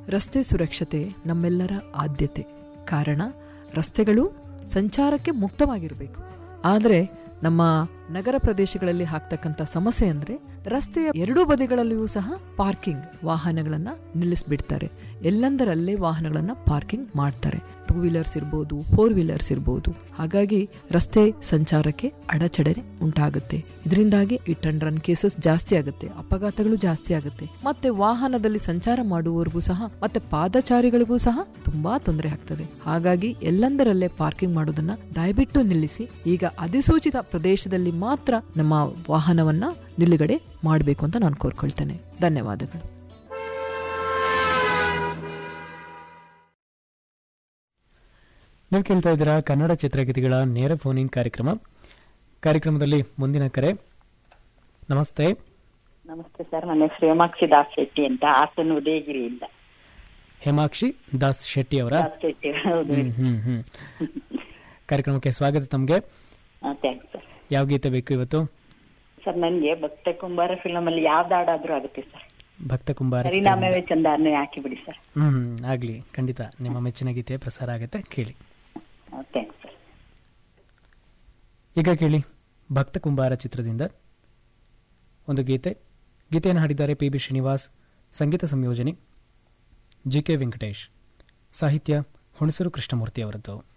ರಸ್ತೆ ಸುರಕ್ಷತೆ ನಮ್ಮೆಲ್ಲರ ಆದ್ಯತೆ ಕಾರಣ ರಸ್ತೆಗಳು ಸಂಚಾರಕ್ಕೆ ಮುಕ್ತವಾಗಿರಬೇಕು ಆದರೆ ನಮ್ಮ ನಗರ ಪ್ರದೇಶಗಳಲ್ಲಿ ಹಾಕ್ತಕ್ಕಂಥ ಸಮಸ್ಯೆ ಅಂದ್ರೆ ರಸ್ತೆಯ ಎರಡೂ ಬದಿಗಳಲ್ಲಿಯೂ ಸಹ ಪಾರ್ಕಿಂಗ್ ವಾಹನಗಳನ್ನ ನಿಲ್ಲಿಸ್ಬಿಡ್ತಾರೆ ಎಲ್ಲಂದರಲ್ಲೇ ವಾಹನಗಳನ್ನ ಪಾರ್ಕಿಂಗ್ ಮಾಡ್ತಾರೆ ಟೂ ವೀಲರ್ಸ್ ಇರ್ಬೋದು ಫೋರ್ ವೀಲರ್ಸ್ ಇರ್ಬೋದು ಹಾಗಾಗಿ ರಸ್ತೆ ಸಂಚಾರಕ್ಕೆ ಅಡಚಣೆ ಉಂಟಾಗುತ್ತೆ ಇದರಿಂದಾಗಿ ಇಟ್ ಅಂಡ್ ರನ್ ಕೇಸಸ್ ಜಾಸ್ತಿ ಆಗುತ್ತೆ ಅಪಘಾತಗಳು ಜಾಸ್ತಿ ಆಗುತ್ತೆ ಮತ್ತೆ ವಾಹನದಲ್ಲಿ ಸಂಚಾರ ಮಾಡುವವರಿಗೂ ಸಹ ಮತ್ತೆ ಪಾದಚಾರಿಗಳಿಗೂ ಸಹ ತುಂಬಾ ತೊಂದರೆ ಆಗ್ತದೆ ಹಾಗಾಗಿ ಎಲ್ಲಂದರಲ್ಲೇ ಪಾರ್ಕಿಂಗ್ ಮಾಡೋದನ್ನ ದಯವಿಟ್ಟು ನಿಲ್ಲಿಸಿ ಈಗ ಅಧಿಸೂಚಿತ ಪ್ರದೇಶದಲ್ಲಿ ಮಾತ್ರ ನಮ್ಮ ವಾಹನವನ್ನ ನಿಲುಗಡೆ ಮಾಡಬೇಕು ಅಂತ ನಾನು ಕೋರ್ಕೊಳ್ತೇನೆ ಧನ್ಯವಾದಗಳು ನೀವು ಕೇಳ್ತಾ ಇದ್ದೀರಾ ಕನ್ನಡ ಚಿತ್ರಗೀತೆಗಳ ನೇರ ಫೋನಿಂಗ್ ಕಾರ್ಯಕ್ರಮ ಕಾರ್ಯಕ್ರಮದಲ್ಲಿ ಮುಂದಿನ ಕರೆ ನಮಸ್ತೆ ನಮಸ್ತೆ ಸರ್ ನನ್ನ ಹೆಸರು ಹೇಮಾಕ್ಷಿ ದಾಸ್ ಶೆಟ್ಟಿ ಅಂತ ಹಾಸನ ಉದಯಗಿರಿಯಿಂದ ಹೇಮಾಕ್ಷಿ ದಾಸ್ ಶೆಟ್ಟಿ ಅವರ ದಾಸ್ ಶೆಟ್ಟಿ ಹೌದು ಹ್ಮ್ ಹ್ಮ್ ಹ್ಮ್ ಕಾರ್ಯಕ್ರಮಕ್ಕೆ ಸ್ವಾಗತ ತಮಗೆ ಥ್ಯಾಂಕ್ಸ್ ಸರ್ ಯಾವ ಗೀತೆ ಬೇಕು ಇವತ್ತು ಸರ್ ನನಗೆ ಭಕ್ತ ಕುಂಬಾರ ಫಿಲಮ್ ಅಲ್ಲಿ ಯಾವ್ದು ಹಾಡಾದ್ರೂ ಆಗುತ್ತೆ ಸರ್ ಭಕ್ತ ಕುಂಬಾರ ಪರಿಣಾಮವೇ ಚಂದಾರನೇ ಹಾಕಿ ಬಿಡಿ ಸರ್ ಹ್ಮ್ ಹ್ಮ್, ಆಗ್ಲಿ ಖಂಡಿತ ನಿಮ್ಮ ಮೆಚ್ಚಿನ ಗೀತೆ ಪ್ರಸಾರ ಆಗುತ್ತೆ ಕೇಳಿ ಥ್ಯಾಂಕ್ಸ್ ಸರ್ ಈಗ ಕೇಳಿ ಭಕ್ತ ಕುಂಬಾರ ಚಿತ್ರದಿಂದ ಒಂದು ಗೀತೆ ಗೀತೆಯನ್ನು ಹಾಡಿದ್ದಾರೆ ಪಿ ಬಿ ಶ್ರೀನಿವಾಸ್ ಸಂಗೀತ ಸಂಯೋಜನೆ ಜಿ ಕೆ ವೆಂಕಟೇಶ್ ಸಾಹಿತ್ಯ ಹುಣಸೂರು ಕೃಷ್ಣಮೂರ್ತಿ ಅವರದ್ದು